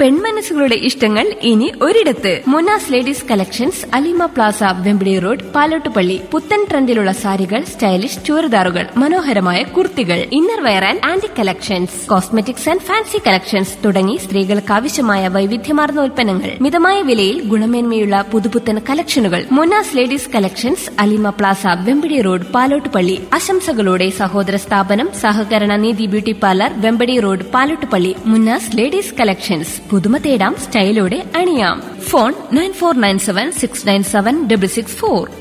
പെൺമനസ്സുകളുടെ ഇഷ്ടങ്ങൾ ഇനി ഒരിടത്ത് Munas ladies collections Alima plaza Vembidi road Palottupally പുത്തൻ ട്രെൻഡിലുള്ള സാരികൾ സ്റ്റൈലിഷ് ചുരിദാറുകൾ മനോഹരമായ കുർത്തികൾ inner wear and anti collections cosmetics and fancy collections തുടങ്ങി സ്ത്രീകൾക്ക് ആവശ്യമായ വൈവിധ്യമാർന്ന ഉൽപ്പന്നങ്ങൾ മിതമായ വിലയിൽ ഗുണമേന്മയുള്ള പുതുപുത്തൻ കളക്ഷനുകൾ Munas ladies collections Alima plaza Vempadi road Palottupally ആശംസകളോടെ സഹോദര സ്ഥാപനം സഹകരണ Neethi beauty parlour Vempadi road Palottupally Munnas ladies collections പുതുമ തേടാം സ്റ്റൈലോടെ അണിയാം phone nine four nine seven six nine seven double six four